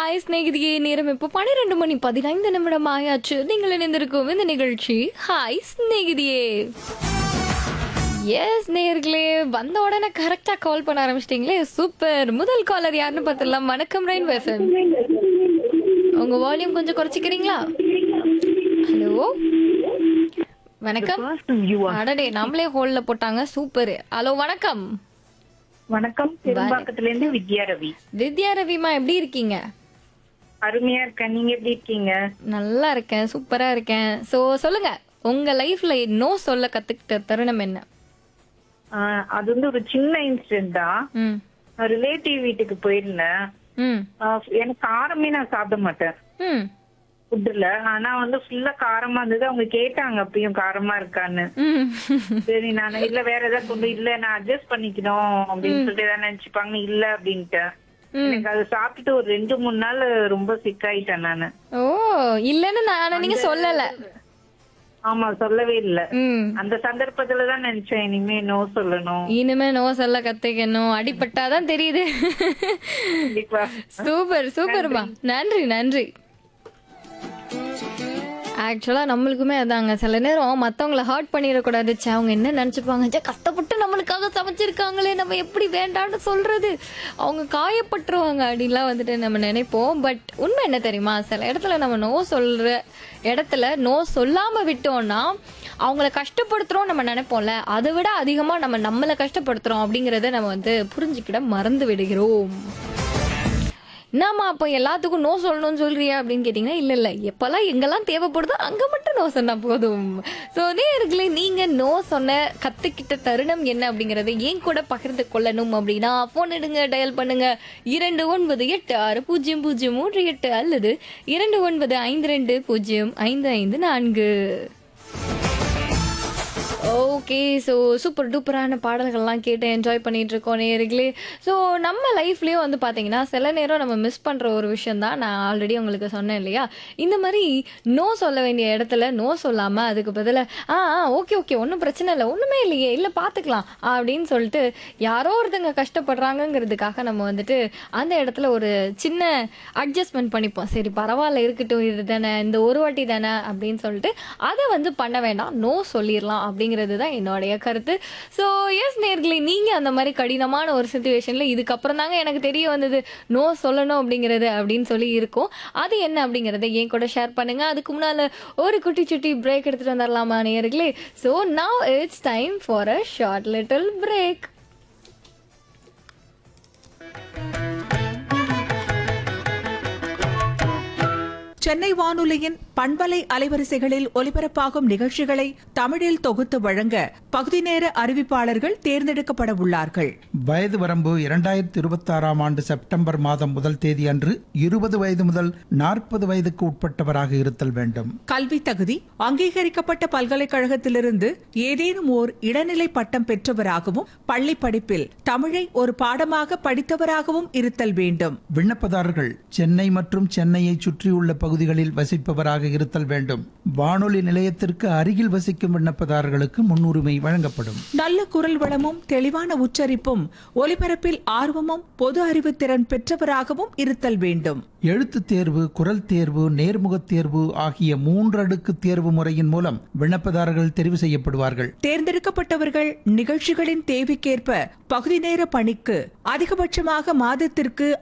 hi ஸ்நேகிதியே நேரம் இப்போ பன்னிரெண்டு மணி பதினைந்து நிமிடம் ஆயாச்சு நீங்கள் இணைந்திருக்கும் இந்த நிகழ்ச்சி ஹாய் ஸ்நேகிதியே எஸ் நேர்களே வந்த உடனே கரெக்டா கால் பண்ண ஆரம்பிச்சிட்டீங்களே சூப்பர் முதல் காலர் யாருன்னு பார்த்துடலாம் வணக்கம் ரெயின் எஃப்எம் உங்க வால்யூம் கொஞ்சம் குறைச்சிக்கிறீங்களா ஹலோ வணக்கம் அடடே நம்மளே ஹோல்ல போட்டாங்க சூப்பர் ஹலோ வணக்கம் வணக்கம் பெரும்பாக்கத்துல இருந்து வித்யா ரவி வித்யா ரவிமா எப்படி இருக்கீங்க அருமையா இருக்கேன் நீங்க எப்படி இருக்கீங்க நல்லா இருக்கேன் சூப்பரா இருக்கேன் சோ சொல்லுங்க உங்க லைஃப்ல நோ சொல்ல கத்துக்கிட்ட தருணம் என்ன ஆஹ் அது வந்து ஒரு சின்ன இன்சிடென்ட் தான் ம் ரிலேட்டிவ் வீட்டுக்கு போயிருந்தேன் ம் ஆஹ் எனக்கு காரமே நான் சாப்பிட மாட்டேன் ம் ஃபுட்டுல ஆனா வந்து ஃபுல்லா காரமா இருந்தது அவங்க கேட்டாங்க அப்பயும் காரமா இருக்கான்னு ம் சரி நான் இல்ல வேற ஏதாவது கொண்டு இல்ல நான் அட்ஜஸ்ட் பண்ணிக்கணும் அப்படின்னு சொல்லிட்டு ஏதாவது நினைச்சுப்பாங்க இல்ல அப்படின்ட்டு எனக்கு அதை சாப்பிட்டுட்டு ஒரு ரெண்டு மூணு நாள் ரொம்ப சிக் ஆயிட்டேன் நானு ஓ இல்லன்னு நான் நீங்க சொல்லல ஆமா சொல்லவே இல்ல ம் அந்த சந்தர்ப்பத்துலதான் நினைச்சேன் இனிமே நோ சொல்லணும் இனிமே நோ சொல்ல கத்துக்கணும் அடிபட்டாதான் தெரியுது கண்டிப்பா சூப்பர் சூப்பர்மா நன்றி நன்றி ஆக்சுவலா நம்மளுக்குமே அதாங்க சில நேரம் மத்தவங்கள ஹர்ட் பண்ணிடக்கூடாது ச்சே, அவங்க என்ன நினைச்சுப்பாங்க ச்சே, கஷ்டப்பட்டு நம்மளுக்காக சமைச்சிருக்காங்களே நம்ம எப்படி வேண்டாம்னு சொல்றது அவங்க காயப்பட்டுருவாங்க அப்படின்லாம் வந்துட்டு நம்ம நினைப்போம் பட் உண்மை என்ன தெரியுமா சில இடத்துல நம்ம நோ சொல்ற இடத்துல நோ சொல்லாம விட்டோம்னா அவங்கள கஷ்டப்படுத்துறோம் நம்ம நினைப்போம்ல அதை விட அதிகமா நம்ம நம்மளை கஷ்டப்படுத்துறோம் அப்படிங்கறத நம்ம வந்து புரிஞ்சுக்கிட மறந்து விடுகிறோம் என்னம்மா அப்போ எல்லாத்துக்கும் நோ சொல்லணும்னு சொல்றியா அப்படின்னு கேட்டிங்கன்னா இல்லை இல்லை எப்போல்லாம் எங்கெல்லாம் தேவைப்படுதோ அங்கே மட்டும் நோ சொன்னா போதும் ஸோ நேர்களே நீங்கள் நோ சொன்ன கற்றுக்கிட்ட தருணம் என்ன அப்படிங்கறத ஏன் கூட பகிர்ந்து கொள்ளணும் அப்படின்னா ஃபோன் எடுங்க டயல் பண்ணுங்க இரண்டு ஒன்பது எட்டு ஆறு பூஜ்ஜியம் பூஜ்ஜியம் மூன்று எட்டு அல்லது இரண்டு ஒன்பது ஐந்து ரெண்டு பூஜ்ஜியம் ஐந்து ஐந்து நான்கு ஓகே ஸோ சூப்பர் டூப்பரான பாடல்கள்லாம் கேட்டு என்ஜாய் பண்ணிட்டு இருக்கோம் நேர்களே ஸோ நம்ம லைஃப்லேயும் வந்து பார்த்தீங்கன்னா சில நேரம் நம்ம மிஸ் பண்ணுற ஒரு விஷயம் தான் நான் ஆல்ரெடி உங்களுக்கு சொன்னேன் இல்லையா இந்த மாதிரி நோ சொல்ல வேண்டிய இடத்துல நோ சொல்லாமல் அதுக்கு பதிலாக ஆ ஆ ஓகே ஓகே ஒன்றும் பிரச்சனை இல்லை ஒன்றுமே இல்லையே இல்லை பார்த்துக்கலாம் அப்படின்னு சொல்லிட்டு யாரோ ஒருத்தங்க கஷ்டப்படுறாங்கங்கிறதுக்காக நம்ம வந்துட்டு அந்த இடத்துல ஒரு சின்ன அட்ஜஸ்ட்மெண்ட் பண்ணிப்போம் சரி பரவாயில்ல இருக்கட்டும் இது தானே இந்த ஒரு வாட்டி தானே அப்படின்னு சொல்லிட்டு அதை வந்து பண்ண வேண்டாம் நோ சொல்லிடலாம் அப்படிங்கிறது தான் என்னுடைய கருத்து ஸோ எஸ் நேர்களே நீங்கள் அந்த மாதிரி கடினமான ஒரு சுச்சுவேஷனில் இதுக்கப்புறம் தாங்க எனக்கு தெரிய வந்தது நோ சொல்லணும் அப்படிங்கிறது அப்படின்னு சொல்லி இருக்கும் அது என்ன அப்படிங்கிறத என் கூட ஷேர் பண்ணுங்க அதுக்கு முன்னால் ஒரு குட்டி சுட்டி பிரேக் எடுத்துகிட்டு வந்துடலாமா நேர்களே so now it's time for a short little break Chennai வானொலியின் பண்பலை அலைவரிசைகளில் ஒலிபரப்பாகும் நிகழ்ச்சிகளை தமிழில் தொகுத்து வழங்க பகுதி நேர அறிவிப்பாளர்கள் தேர்ந்தெடுக்கப்பட உள்ளார்கள் வயது வரம்பு இரண்டாயிரத்தி இருபத்தாறாம் ஆண்டு செப்டம்பர் மாதம் முதல் தேதி அன்று இருபது வயது முதல் நாற்பது வயதுக்கு உட்பட்டவராக இருத்தல் வேண்டும் கல்வி தகுதி அங்கீகரிக்கப்பட்ட பல்கலைக்கழகத்திலிருந்து ஏதேனும் ஓர் இடைநிலை பட்டம் பெற்றவராகவும் பள்ளி படிப்பில் தமிழை ஒரு பாடமாக படித்தவராகவும் இருத்தல் வேண்டும் விண்ணப்பதாரர்கள் சென்னை மற்றும் சென்னையை சுற்றியுள்ள பகுதிகளில் வசிப்பவராக இருத்தல் வேண்டும் வானொலி நிலையத்திற்கு அருகில் வசிக்கும் விண்ணப்பதாரர்களுக்கு முன்னுரிமை வழங்கப்படும் நல்ல குரல் வளமும் தெளிவான உச்சரிப்பும் ஒலிபரப்பில் ஆர்வமும் பொது அறிவு திறன் பெற்றவராகவும் இருத்தல் வேண்டும் எழுத்துத் தேர்வு குரல் தேர்வு நேர்முகத் தேர்வு ஆகிய மூன்றடுக்கு தேர்வு முறையின் மூலம் விண்ணப்பதாரர்கள் தெரிவு செய்யப்படுவார்கள் தேர்ந்தெடுக்கப்பட்டவர்கள் நிகழ்ச்சிகளின் தேவைக்கேற்ப பகுதி நேர பணிக்கு அதிகபட்சமாக மாதத்திற்கு